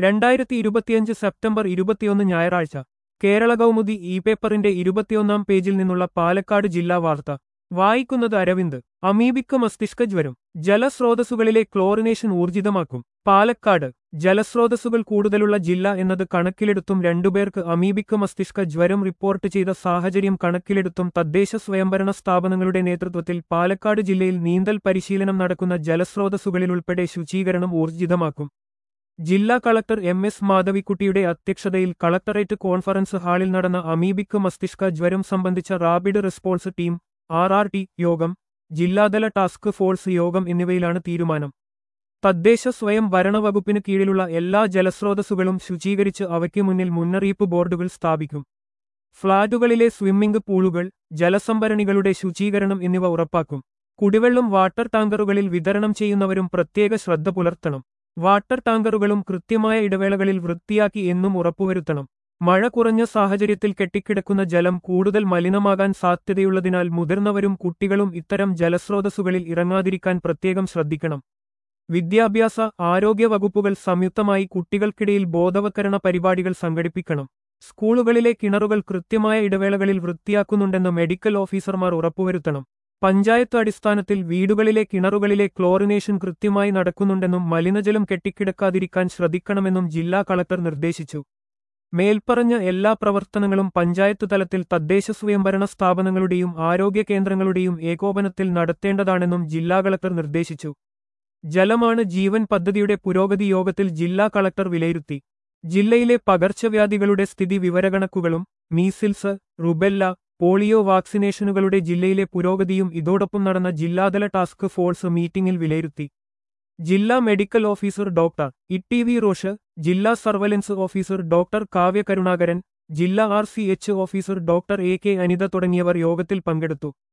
രണ്ടായിരത്തി ഇരുപത്തിയഞ്ച് സെപ്റ്റംബർ ഇരുപത്തിയൊന്ന് ഞായറാഴ്ച കേരള കൗമുദി ഇ പേപ്പറിന്റെ ഇരുപത്തിയൊന്നാം പേജിൽ നിന്നുള്ള പാലക്കാട് ജില്ലാ വാർത്ത വായിക്കുന്നത് അരവിന്ദ് അമീബിക്ക് മസ്തിഷ്ക ജ്വരം ജലസ്രോതസ്സുകളിലെ ക്ലോറിനേഷൻ ഊർജിതമാക്കും പാലക്കാട് ജലസ്രോതസ്സുകൾ കൂടുതലുള്ള ജില്ല എന്നത് കണക്കിലെടുത്തും രണ്ടുപേർക്ക് അമീബിക്ക് മസ്തിഷ്ക ജ്വരം റിപ്പോർട്ട് ചെയ്ത സാഹചര്യം കണക്കിലെടുത്തും തദ്ദേശ സ്വയംഭരണ സ്ഥാപനങ്ങളുടെ നേതൃത്വത്തിൽ പാലക്കാട് ജില്ലയിൽ നീന്തൽ പരിശീലനം നടക്കുന്ന ജലസ്രോതസ്സുകളിലുൾപ്പെടെ ശുചീകരണം ഊർജിതമാക്കും ജില്ലാ കളക്ടർ എം എസ് മാധവിക്കുട്ടിയുടെ അധ്യക്ഷതയിൽ കളക്ടറേറ്റ് കോൺഫറൻസ് ഹാളിൽ നടന്ന അമീബിക്ക് മസ്തിഷ്ക ജ്വരം സംബന്ധിച്ച rapid response team R R T യോഗം ജില്ലാതല ടാസ്ക് ഫോഴ്സ് യോഗം എന്നിവയിലാണ് തീരുമാനം തദ്ദേശ സ്വയം ഭരണ വകുപ്പിന് കീഴിലുള്ള എല്ലാ ജലസ്രോതസ്സുകളും ശുചീകരിച്ച് അവയ്ക്ക് മുന്നിൽ മുന്നറിയിപ്പ് ബോർഡുകൾ സ്ഥാപിക്കും ഫ്ളാറ്റുകളിലെ സ്വിമ്മിംഗ് പൂളുകൾ ജലസംഭരണികളുടെ ശുചീകരണം എന്നിവ ഉറപ്പാക്കും കുടിവെള്ളം വാട്ടർ ടാങ്കറുകളിൽ വിതരണം ചെയ്യുന്നവരും പ്രത്യേക ശ്രദ്ധ പുലർത്തണം വാട്ടർ ടാങ്കറുകളും കൃത്യമായ ഇടവേളകളിൽ വൃത്തിയാക്കി എന്നും ഉറപ്പുവരുത്തണം മഴ കുറഞ്ഞ സാഹചര്യത്തിൽ കെട്ടിക്കിടക്കുന്ന ജലം കൂടുതൽ മലിനമാകാൻ സാധ്യതയുള്ളതിനാൽ മുതിർന്നവരും കുട്ടികളും ഇത്തരം ജലസ്രോതസ്സുകളിൽ ഇറങ്ങാതിരിക്കാൻ പ്രത്യേകം ശ്രദ്ധിക്കണം വിദ്യാഭ്യാസ ആരോഗ്യ വകുപ്പുകൾ സംയുക്തമായി കുട്ടികൾക്കിടയിൽ ബോധവൽക്കരണ പരിപാടികൾ സംഘടിപ്പിക്കണം സ്കൂളുകളിലെ കിണറുകൾ കൃത്യമായ ഇടവേളകളിൽ വൃത്തിയാക്കുന്നുണ്ടെന്ന് മെഡിക്കൽ ഓഫീസർമാർ ഉറപ്പുവരുത്തണം പഞ്ചായത്ത് അടിസ്ഥാനത്തിൽ വീടുകളിലെ കിണറുകളിലെ ക്ലോറിനേഷൻ കൃത്യമായി നടക്കുന്നുണ്ടെന്നും മലിനജലം കെട്ടിക്കിടക്കാതിരിക്കാൻ ശ്രദ്ധിക്കണമെന്നും ജില്ലാ കളക്ടർ നിർദ്ദേശിച്ചു മേൽപ്പറഞ്ഞ എല്ലാ പ്രവർത്തനങ്ങളും പഞ്ചായത്ത് തലത്തിൽ തദ്ദേശ സ്വയംഭരണ സ്ഥാപനങ്ങളുടെയും ആരോഗ്യ കേന്ദ്രങ്ങളുടെയും ഏകോപനത്തിൽ നടത്തേണ്ടതാണെന്നും ജില്ലാ കളക്ടർ നിർദ്ദേശിച്ചു ജലമാണ് ജീവൻ പദ്ധതിയുടെ പുരോഗതി യോഗത്തിൽ ജില്ലാ കളക്ടർ വിലയിരുത്തി ജില്ലയിലെ പകർച്ചവ്യാധികളുടെ സ്ഥിതി വിവരകണക്കുകളും മീസിൽസ് റുബെല്ല പോളിയോ വാക്സിനേഷനുകളുടെ ജില്ലയിലെ പുരോഗതിയും ഇതോടൊപ്പം നടന്ന ജില്ലാതല ടാസ്ക് ഫോഴ്സ് മീറ്റിംഗിൽ വിലയിരുത്തി ജില്ലാ medical officer doctor E V Rosh ജില്ലാ surveillance officer doctor Kavya Karunakaran ജില്ലാ R C H officer doctor A K Anitha തുടങ്ങിയവർ യോഗത്തിൽ പങ്കെടുത്തു